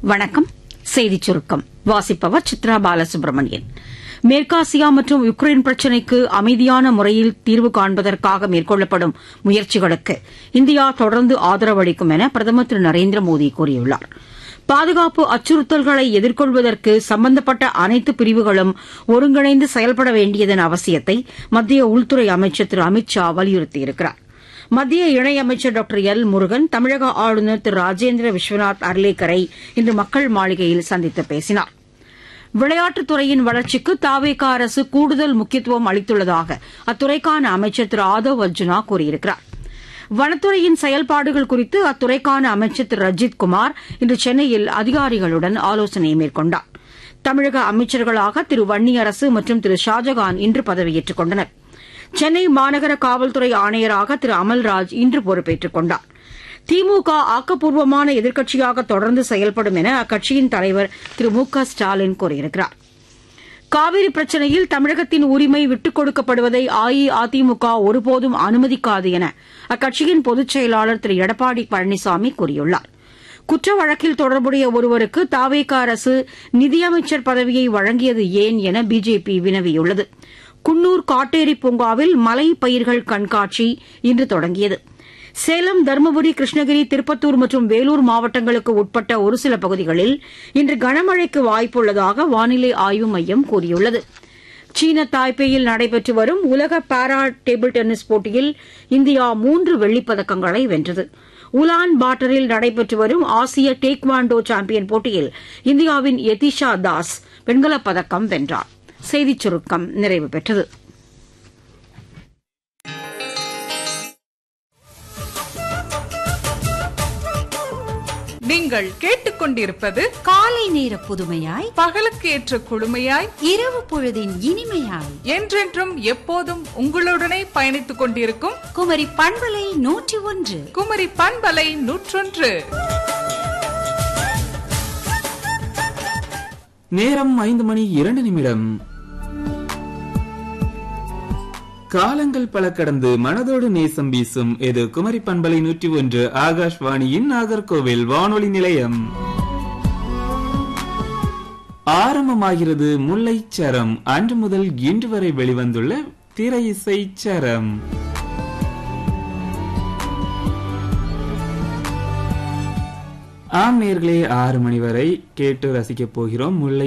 வணக்கம் செய்திச் சுருக்கம் வாசிப்பவர் சித்ரா பாலசுப்ரமணியன் மேற்காசியா மற்றும் யுக்ரைன் பிரச்சினைக்கு அமைதியான முறையில் தீர்வு காண்பதற்காக மேற்கொள்ளப்படும் முயற்சிகளுக்கு இந்தியா தொடர்ந்து ஆதரவு அளிக்கும் என பிரதமர் திரு நரேந்திர மோடி கூறியுள்ளார் பாதுகாப்பு அச்சுறுத்தல்களை எதிர்கொள்வதற்கு சம்பந்தப்பட்ட அனைத்து பிரிவுகளும் ஒருங்கிணைந்து செயல்பட வேண்டியதன் அவசியத்தை மத்திய உள்துறை அமைச்சர் திரு அமித் ஷா வலியுறுத்தியிருக்கிறார் மத்திய இணையமைச்சர் டாக்டர் எல் முருகன் தமிழக ஆளுநர் திரு ராஜேந்திர விஸ்வநாத் அர்லேக்கரை இன்று மக்கள் மாளிகையில் சந்தித்து பேசினார் விளையாட்டுத் துறையின் வளர்ச்சிக்கு தாவேகா அரசு கூடுதல் முக்கியத்துவம் அளித்துள்ளதாக அத்துறைக்கான அமைச்சர் திரு ஆதவ் அர்ஜுனா கூறியிருக்கிறார் வனத்துறையின் செயல்பாடுகள் குறித்து அத்துறைக்கான அமைச்சர் திரு ரஜித் குமார் இன்று சென்னையில் அதிகாரிகளுடன் ஆலோசனை மேற்கொண்டார் தமிழக அமைச்சர்களாக திரு வன்னியரசு மற்றும் திரு ஷாஜகான் இன்று பதவியேற்றுக் கொண்டனர் சென்னை மாநகர காவல்துறை ஆணையராக திரு அமல்ராஜ் இன்று பொறுப்பேற்றுக் கொண்டார் திமுக ஆக்கப்பூர்வமான எதிர்க்கட்சியாக தொடர்ந்து செயல்படும் என அக்கட்சியின் தலைவர் திரு மு க ஸ்டாலின் கூறியிருக்கிறார் காவிரி பிரச்சினையில் தமிழகத்தின் உரிமை விட்டுக் கொடுக்கப்படுவதை அஇஅதிமுக ஒருபோதும் அனுமதிக்காது என அக்கட்சியின் பொதுச் செயலாளர் திரு எடப்பாடி பழனிசாமி கூறியுள்ளார் குற்ற வழக்கில் தொடர்புடைய ஒருவருக்கு தாவேக அரசு நிதியமைச்சர் பதவியை வழங்கியது ஏன் என பிஜேபி வினவியுள்ளது குன்னூர் காட்டேரி பூங்காவில் மலை பயிர்கள் கண்காட்சி இன்று தொடங்கியது சேலம் தருமபுரி கிருஷ்ணகிரி திருப்பத்தூர் மற்றும் வேலூர் மாவட்டங்களுக்கு உட்பட்ட ஒரு சில பகுதிகளில் இன்று கனமழைக்கு வாய்ப்புள்ளதாக வானிலை ஆய்வு மையம் கூறியுள்ளது சீன தாய்பேயில் நடைபெற்று வரும் உலக பாரா டேபிள் டென்னிஸ் போட்டியில் இந்தியா மூன்று வெள்ளிப் பதக்கங்களை வென்றது உலான் பாட்டரில் நடைபெற்று வரும் ஆசிய டேக்வாண்டோ சாம்பியன் போட்டியில் இந்தியாவின் யதிஷா தாஸ் வெண்கலப் பதக்கம் வென்றார் செய்திச் சுருக்கம் நிறைவு பெற்றது நீங்கள் கேட்டுக்கொண்டிருப்பது காலை நேர புதுமையாய் பகலுக்கு ஏற்ற குழுமையாய் இரவு பொழுதின் இனிமையாய் என்றென்றும் எப்போதும் உங்களுடனே பயணித்துக் கொண்டிருக்கும் குமரி பண்பலை நூற்றி ஒன்று குமரி பண்பலை நூற்றொன்று நேரம் ஐந்து மணி இரண்டு நிமிடம் காலங்கள் பல கடந்து மனதோடு நேசம் வீசும் இது குமரி பண்பலை நூற்றி ஒன்று ஆகாஷ்வாணியின் நாகர்கோவில் வானொலி நிலையம் ஆரம்பமாகிறது முல்லை சரம் அன்று முதல் இன்று வரை வெளிவந்துள்ள திரை இசை சரம் ஆம் நேர்களே ஆறு மணி வரை கேட்டு ரசிக்கப் போகிறோம் முல்லை